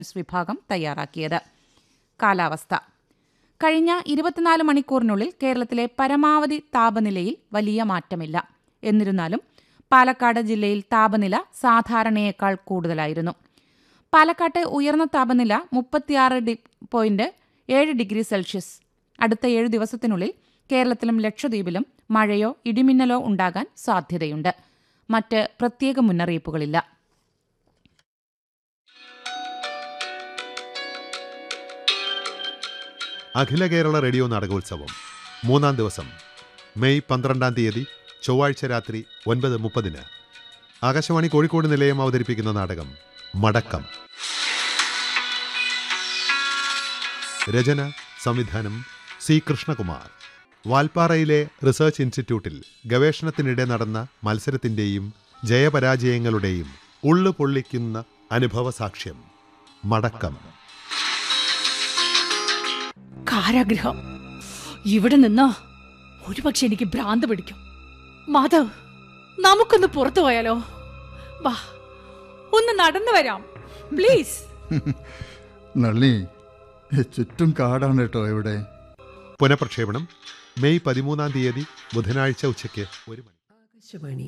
news വിഭാഗം തയ്യാറാക്കിയത് കാലാവസ്ഥ കഴിഞ്ഞ ഇരുപത്തിനാല് മണിക്കൂറിനുള്ളിൽ കേരളത്തിലെ പരമാവധി താപനിലയിൽ വലിയ മാറ്റമില്ല എന്നിരുന്നാലും പാലക്കാട് ജില്ലയിൽ താപനില സാധാരണയേക്കാൾ കൂടുതലായിരുന്നു പാലക്കാട്ടെ ഉയർന്ന താപനില മുപ്പത്തിയാറ് ഡി പോയിന്റ് ഏഴ് ഡിഗ്രി സെൽഷ്യസ് അടുത്ത ഏഴ് ദിവസത്തിനുള്ളിൽ കേരളത്തിലും ലക്ഷദ്വീപിലും മഴയോ ഇടിമിന്നലോ ഉണ്ടാകാൻ സാധ്യതയുണ്ട് മറ്റ് പ്രത്യേക മുന്നറിയിപ്പുകളില്ല അഖില കേരള റേഡിയോ നാടകോത്സവം മൂന്നാം ദിവസം മെയ് പന്ത്രണ്ടാം തീയതി ചൊവ്വാഴ്ച രാത്രി ഒൻപത് മുപ്പതിന് ആകാശവാണി കോഴിക്കോട് നിലയം അവതരിപ്പിക്കുന്ന നാടകം മടക്കം രചന സംവിധാനം സി കൃഷ്ണകുമാർ വാൽപ്പാറയിലെ റിസർച്ച് ഇൻസ്റ്റിറ്റ്യൂട്ടിൽ ഗവേഷണത്തിനിടെ നടന്ന മത്സരത്തിൻ്റെയും ജയപരാജയങ്ങളുടെയും ഉള്ളു പൊള്ളിക്കുന്ന അനുഭവ സാക്ഷ്യം മടക്കം കാരാഗ്രഹം ഇവിടെ നിന്ന് ഒരുപക്ഷെ എനിക്ക് ഭ്രാന്ത് പിടിക്കും മാധവ് നമുക്കൊന്ന് പുറത്തു പോയാലോ വാ ഒന്ന് നടന്നു വരാം പ്ലീസ് നള്ളി ചുറ്റും കാടാണ് കേട്ടോ ഇവിടെ പുനഃപ്രക്ഷേപണം മെയ് പതിമൂന്നാം തീയതി ബുധനാഴ്ച ഉച്ചയ്ക്ക് ഒരു മണി ആകാശവാണി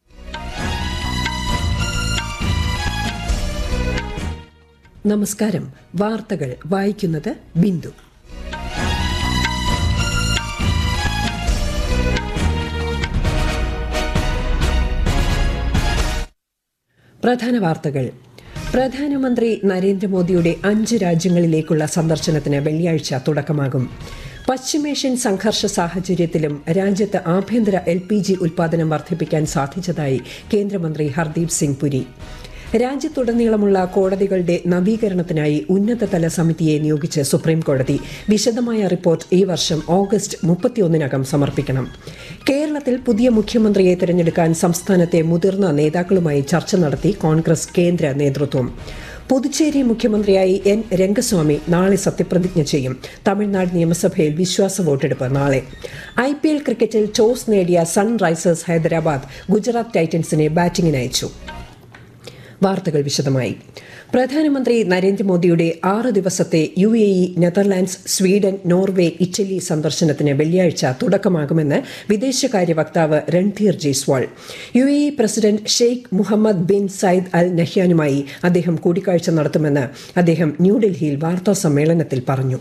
നമസ്കാരം വാർത്തകൾ വായിക്കുന്നത് ബിന്ദു പ്രധാന വാർത്തകൾ പ്രധാനമന്ത്രി നരേന്ദ്രമോദിയുടെ അഞ്ച് രാജ്യങ്ങളിലേക്കുള്ള സന്ദർശനത്തിന് വെള്ളിയാഴ്ച തുടക്കമാകും പശ്ചിമേഷ്യൻ സംഘർഷ സാഹചര്യത്തിലും രാജ്യത്ത് ആഭ്യന്തര എൽ പി ജി ഉൽപാദനം വർദ്ധിപ്പിക്കാൻ സാധിച്ചതായി കേന്ദ്രമന്ത്രി ഹർദീപ് സിംഗ് പുരി രാജ്യത്തുടനീളമുള്ള കോടതികളുടെ നവീകരണത്തിനായി ഉന്നതതല സമിതിയെ നിയോഗിച്ച് സുപ്രീം കോടതി വിശദമായ റിപ്പോർട്ട് ഈ വർഷം ഓഗസ്റ്റ് മുപ്പത്തിയൊന്നിനകം സമർപ്പിക്കണം കേരളത്തിൽ പുതിയ മുഖ്യമന്ത്രിയെ തിരഞ്ഞെടുക്കാൻ സംസ്ഥാനത്തെ മുതിർന്ന നേതാക്കളുമായി ചർച്ച നടത്തി കോൺഗ്രസ് കേന്ദ്ര നേതൃത്വം പുതുച്ചേരി മുഖ്യമന്ത്രിയായി എൻ രംഗസ്വാമി നാളെ സത്യപ്രതിജ്ഞ ചെയ്യും തമിഴ്നാട് നിയമസഭയിൽ വിശ്വാസ വോട്ടെടുപ്പ് നാളെ ഐ പി എൽ ക്രിക്കറ്റിൽ ടോസ് നേടിയ സൺറൈസേഴ്സ് ഹൈദരാബാദ് ഗുജറാത്ത് ടൈറ്റൻസിനെ ബാറ്റിംഗിന് അയച്ചു വാർത്തകൾ വിശദമായി പ്രധാനമന്ത്രി നരേന്ദ്രമോദിയുടെ ആറ് ദിവസത്തെ U A E Netherlands Sweden Norway Italy സന്ദർശനത്തിന് വെള്ളിയാഴ്ച തുടക്കമാകുമെന്ന് വിദേശകാര്യ വക്താവ് Randhir Jaiswal U A E president Sheikh Mohammed bin Zayed al നഹ്യാനുമായി അദ്ദേഹം കൂടിക്കാഴ്ച നടത്തുമെന്ന് അദ്ദേഹം ന്യൂഡൽഹിയിൽ വാർത്താ സമ്മേളനത്തിൽ പറഞ്ഞു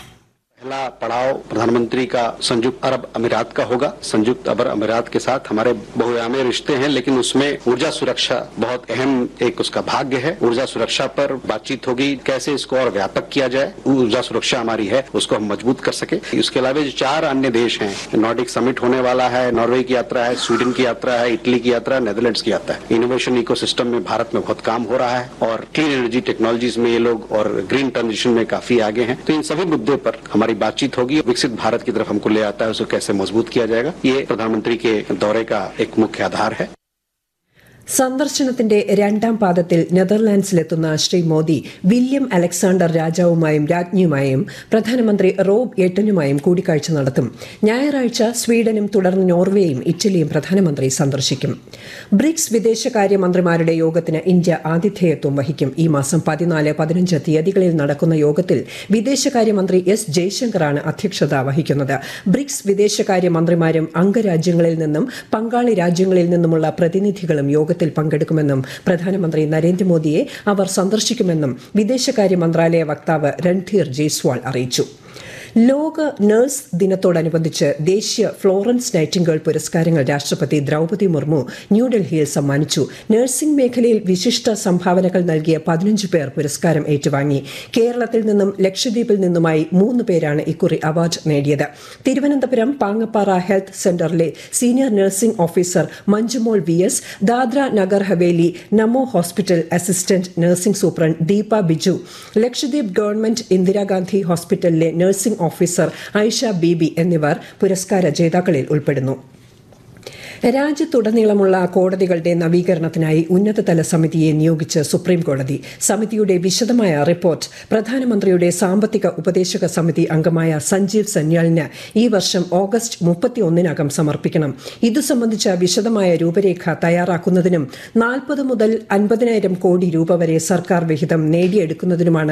पहला पड़ाव प्रधानमंत्री का संयुक्त अरब अमीरात का होगा संयुक्त अरब अमीरात के साथ हमारे बहुआयामी रिश्ते हैं लेकिन उसमें ऊर्जा सुरक्षा बहुत अहम एक उसका भाग्य है ऊर्जा सुरक्षा पर बातचीत होगी कैसे इसको और व्यापक किया जाए ऊर्जा सुरक्षा हमारी है उसको हम मजबूत कर सके इसके अलावा जो चार अन्य देश हैं नॉर्डिक समिट होने वाला है नॉर्वे की यात्रा है स्वीडन की यात्रा है इटली की यात्रा है नेदरलैंड्स की यात्रा है इनोवेशन इकोसिस्टम में भारत में बहुत काम हो रहा है और क्लीन एनर्जी टेक्नोलॉजीज में ये लोग और ग्रीन ट्रांजिशन में काफी आगे हैं तो इन सभी मुद्दे पर हमारी बातचीत होगी विकसित भारत की तरफ हमको ले आता है उसको कैसे मजबूत किया जाएगा ये प्रधानमंत्री के दौरे का एक मुख्य आधार है സന്ദർശനത്തിന്റെ രണ്ടാം പാദത്തിൽ നെതർലാൻഡ്സിലെത്തുന്ന ശ്രീ മോദി വില്യം അലക്സാണ്ടർ രാജാവുമായും രാജ്ഞിയുമായും പ്രധാനമന്ത്രി റോബ് എട്ടനുമായും കൂടിക്കാഴ്ച നടത്തും ഞായറാഴ്ച സ്വീഡനും തുടർന്ന് നോർവേയും ഇറ്റലിയും പ്രധാനമന്ത്രി സന്ദർശിക്കും ബ്രിക്സ് വിദേശകാര്യ മന്ത്രിമാരുടെ യോഗത്തിന് ഇന്ത്യ ആതിഥേയത്വം വഹിക്കും ഈ മാസം പതിനാല് പതിനഞ്ച് തീയതികളിൽ നടക്കുന്ന യോഗത്തിൽ വിദേശകാര്യമന്ത്രി എസ് ജയശങ്കറാണ് അധ്യക്ഷത വഹിക്കുന്നത് ബ്രിക്സ് വിദേശകാര്യ മന്ത്രിമാരും അംഗരാജ്യങ്ങളിൽ നിന്നും പങ്കാളി രാജ്യങ്ങളിൽ നിന്നുമുള്ള പ്രതിനിധികളും യോഗത്തിൽ പങ്കെടുക്കുമെന്നും പ്രധാനമന്ത്രി നരേന്ദ്രമോദിയെ അവർ സന്ദർശിക്കുമെന്നും വിദേശകാര്യ മന്ത്രാലയ വക്താവ് രൺധീർ ജയ്സ്വാൾ അറിയിച്ചു ലോക നഴ്സ് ദിനത്തോടനുബന്ധിച്ച് ദേശീയ ഫ്ലോറൻസ് നൈറ്റിംഗേൾ പുരസ്കാരങ്ങൾ രാഷ്ട്രപതി ദ്രൗപതി മുർമു ന്യൂഡൽഹിയിൽ സമ്മാനിച്ചു നഴ്സിംഗ് മേഖലയിൽ വിശിഷ്ട സംഭാവനകൾ നൽകിയ പതിനഞ്ച് പേർ പുരസ്കാരം ഏറ്റുവാങ്ങി കേരളത്തിൽ നിന്നും ലക്ഷദ്വീപിൽ നിന്നുമായി മൂന്ന് പേരാണ് ഇക്കുറി അവാർഡ് നേടിയത് തിരുവനന്തപുരം പാങ്ങപ്പാറ ഹെൽത്ത് സെന്ററിലെ senior nursing officer Manjumol V S Dadra Nagar Haveli Namo hospital assistant nursing superintendent Deepa Biju Lakshadweep government Indira Gandhi ഹോസ്പിറ്റലിലെ നഴ്സിംഗ് ഓഫീസർ ഐഷ ബീബി എന്നിവർ പുരസ്കാര ജേതാക്കളിൽ ഉൾപ്പെടുന്നു രാജ്യത്തുടനീളമുള്ള കോടതികളുടെ നവീകരണത്തിനായി ഉന്നതതല സമിതിയെ നിയോഗിച്ച് സുപ്രീം കോടതി സമിതിയുടെ വിശദമായ റിപ്പോർട്ട് പ്രധാനമന്ത്രിയുടെ സാമ്പത്തിക ഉപദേശക സമിതി അംഗമായ സഞ്ജീവ് സന്യാലിന് ഈ വർഷം ഓഗസ്റ്റ് മുപ്പത്തിയൊന്നിനകം സമർപ്പിക്കണം ഇതു സംബന്ധിച്ച വിശദമായ രൂപരേഖ തയ്യാറാക്കുന്നതിനും നാൽപ്പത് മുതൽ അൻപതിനായിരം കോടി രൂപ വരെ സർക്കാർ വിഹിതം നേടിയെടുക്കുന്നതിനുമാണ്